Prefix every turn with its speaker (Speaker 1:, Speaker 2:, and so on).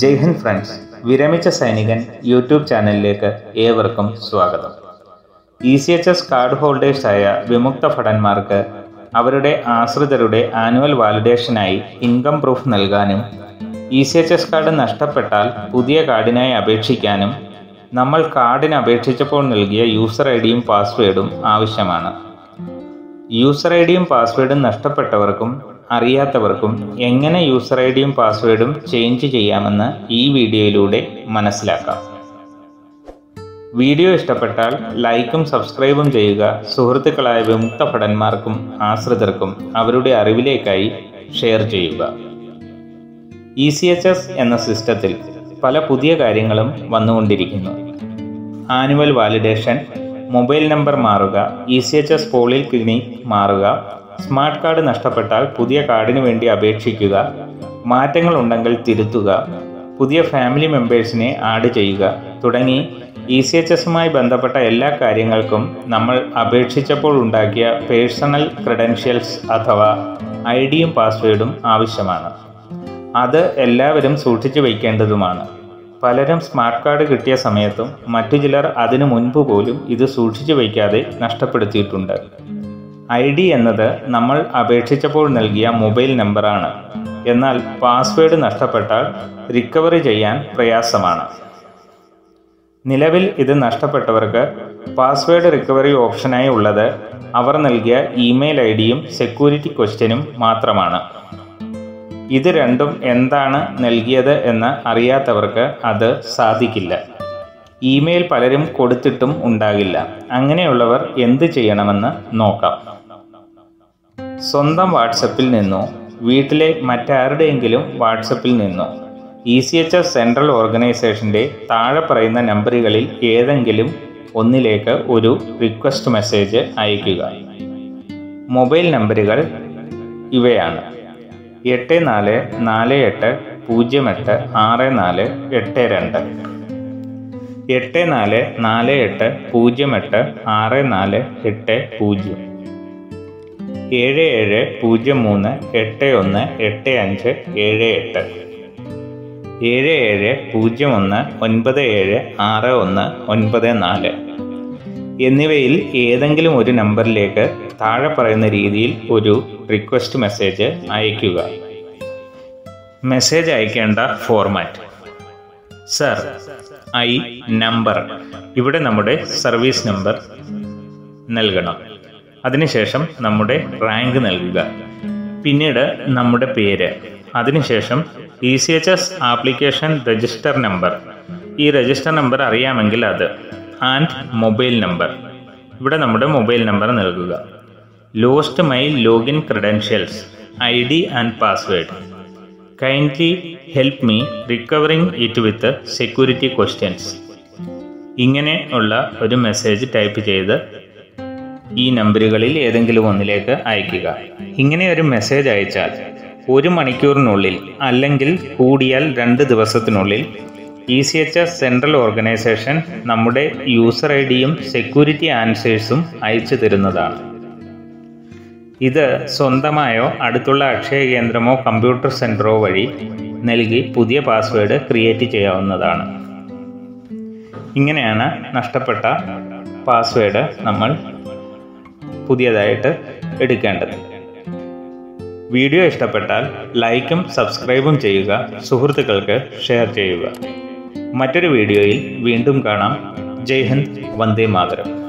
Speaker 1: ജയ് Hind friends വിരമിച്ച സൈനികൻ YouTube ചാനലിലേക്ക് ഏവർക്കും സ്വാഗതം E C H S card ഹോൾഡേഴ്സായ വിമുക്ത ഭടന്മാർക്ക് അവരുടെ ആശ്രിതരുടെ ആനുവൽ വാലിഡേഷനായി ഇൻകം പ്രൂഫ് നൽകാനും E C H S card നഷ്ടപ്പെട്ടാൽ പുതിയ കാർഡിനായി അപേക്ഷിക്കാനും നമ്മൾ കാർഡിന് അപേക്ഷിച്ചപ്പോൾ നൽകിയ യൂസർ ഐ ഡിയും പാസ്വേഡും ആവശ്യമാണ് യൂസർ ഐ ഡിയും പാസ്വേഡും നഷ്ടപ്പെട്ടവർക്കും അറിയാത്തവർക്കും എങ്ങനെ യൂസർ ഐ ഡിയും പാസ്വേഡും ചേഞ്ച് ചെയ്യാമെന്ന് ഈ വീഡിയോയിലൂടെ മനസ്സിലാക്കാം വീഡിയോ ഇഷ്ടപ്പെട്ടാൽ ലൈക്കും സബ്സ്ക്രൈബും ചെയ്യുക സുഹൃത്തുക്കളായ വിമുക്ത ഭടന്മാർക്കും ആശ്രിതർക്കും അവരുടെ അറിവിലേക്കായി ഷെയർ ചെയ്യുക ഇ സി എച്ച് എസ് എന്ന സിസ്റ്റത്തിൽ പല പുതിയ കാര്യങ്ങളും വന്നുകൊണ്ടിരിക്കുന്നു ആനുവൽ വാലിഡേഷൻ മൊബൈൽ നമ്പർ മാറുക ഇ സി എച്ച് എസ് പോളിൽ ക്ലിനിക് മാറുക സ്മാർട്ട് കാർഡ് നഷ്ടപ്പെട്ടാൽ പുതിയ കാർഡിന് വേണ്ടി അപേക്ഷിക്കുക മാറ്റങ്ങൾ ഉണ്ടെങ്കിൽ തിരുത്തുക പുതിയ ഫാമിലി മെമ്പേഴ്സിനെ ആഡ് ചെയ്യുക തുടങ്ങി ഇ സി എച്ച് എസുമായി ബന്ധപ്പെട്ട എല്ലാ കാര്യങ്ങൾക്കും നമ്മൾ അപേക്ഷിച്ചപ്പോൾ ഉണ്ടാക്കിയ പേഴ്സണൽ ക്രെഡൻഷ്യൽസ് അഥവാ ഐ ഡിയും പാസ്വേഡും ആവശ്യമാണ് അത് എല്ലാവരും സൂക്ഷിച്ചു വയ്ക്കേണ്ടതുമാണ് പലരും സ്മാർട്ട് കാർഡ് കിട്ടിയ സമയത്തും മറ്റു ചിലർ അതിനു മുൻപ് പോലും ഇത് സൂക്ഷിച്ചു വയ്ക്കാതെ നഷ്ടപ്പെടുത്തിയിട്ടുണ്ട് ഐ ഡി എന്നത് നമ്മൾ അപേക്ഷിച്ചപ്പോൾ നൽകിയ മൊബൈൽ നമ്പറാണ് എന്നാൽ പാസ്വേഡ് നഷ്ടപ്പെട്ടാൽ റിക്കവറി ചെയ്യാൻ പ്രയാസമാണ് നിലവിൽ ഇത് നഷ്ടപ്പെട്ടവർക്ക് പാസ്വേഡ് റിക്കവറി ഓപ്ഷനായി ഉള്ളത് അവർ നൽകിയ ഇമെയിൽ ഐ ഡിയും സെക്യൂരിറ്റി ക്വസ്റ്റ്യനും മാത്രമാണ് ഇത് രണ്ടും എന്താണ് നൽകിയത് എന്ന് അറിയാത്തവർക്ക് അത് സാധിക്കില്ല ഇമെയിൽ പലരും കൊടുത്തിട്ടും ഉണ്ടാകില്ല അങ്ങനെയുള്ളവർ എന്ത് ചെയ്യണമെന്ന് നോക്കാം സ്വന്തം വാട്സപ്പിൽ നിന്നോ വീട്ടിലെ മറ്റാരുടെയെങ്കിലും വാട്സപ്പിൽ നിന്നോ E C H S central ഓർഗനൈസേഷൻ്റെ താഴെ പറയുന്ന നമ്പറുകളിൽ ഏതെങ്കിലും ഒന്നിലേക്ക് ഒരു റിക്വസ്റ്റ് മെസ്സേജ് അയയ്ക്കുക മൊബൈൽ നമ്പറുകൾ ഇവയാണ് എട്ട് നാല് നാല് എട്ട് പൂജ്യം എട്ട് ആറ് നാല് എട്ട് രണ്ട് എട്ട് നാല് നാല് എട്ട് പൂജ്യം എട്ട് ആറ് നാല് എട്ട് പൂജ്യം ഏഴ് ഏഴ് പൂജ്യം മൂന്ന് എട്ട് ഒന്ന് എട്ട് അഞ്ച് ഏഴ് എട്ട് ഏഴ് ഏഴ് പൂജ്യം ഒന്ന് ഒൻപത് ഏഴ് ആറ് ഒന്ന് ഒൻപത് നാല് എന്നിവയിൽ ഏതെങ്കിലും ഒരു നമ്പറിലേക്ക് താഴെ പറയുന്ന രീതിയിൽ ഒരു റിക്വസ്റ്റ് മെസ്സേജ് അയയ്ക്കുക മെസ്സേജ് അയക്കേണ്ട ഫോർമാറ്റ് സർ ഐ നമ്പർ ഇവിടെ നമ്മുടെ സർവീസ് നമ്പർ നൽകണം അതിനുശേഷം നമ്മുടെ റാങ്ക് നൽകുക പിന്നീട് നമ്മുടെ പേര് അതിനുശേഷം E C H S application register number ഈ രജിസ്റ്റർ നമ്പർ അറിയാമെങ്കിൽ അത് ആൻഡ് മൊബൈൽ നമ്പർ ഇവിടെ നമ്മുടെ മൊബൈൽ നമ്പർ നൽകുക lost my login credentials I D and password kindly help me recovering it with security questions ഇങ്ങനെ ഉള്ള ഒരു മെസ്സേജ് ടൈപ്പ് ചെയ്ത് ഈ നമ്പറുകളിൽ ഏതെങ്കിലും ഒന്നിലേക്ക് അയയ്ക്കുക ഇങ്ങനെ ഒരു മെസ്സേജ് അയച്ചാൽ ഒരു മണിക്കൂറിനുള്ളിൽ അല്ലെങ്കിൽ കൂടിയാൽ രണ്ട് ദിവസത്തിനുള്ളിൽ E C H S central organisation നമ്മുടെ യൂസർ ഐ ഡിയും സെക്യൂരിറ്റി ആൻസേഴ്സും അയച്ചു തരുന്നതാണ് ഇത് സ്വന്തമായോ അടുത്തുള്ള അക്ഷയ കേന്ദ്രമോ കമ്പ്യൂട്ടർ സെൻറ്ററോ വഴി നൽകി പുതിയ പാസ്വേഡ് ക്രിയേറ്റ് ചെയ്യാവുന്നതാണ് ഇങ്ങനെയാണ് നഷ്ടപ്പെട്ട പാസ്വേഡ് നമ്മൾ പുതിയതായിട്ട് എടുക്കേണ്ടത് വീഡിയോ ഇഷ്ടപ്പെട്ടാൽ ലൈക്കും സബ്സ്ക്രൈബും ചെയ്യുക സുഹൃത്തുക്കൾക്ക് ഷെയർ ചെയ്യുക മറ്റൊരു വീഡിയോയിൽ വീണ്ടും കാണാം ജയ് ഹിന്ദ് വന്ദേ മാതരം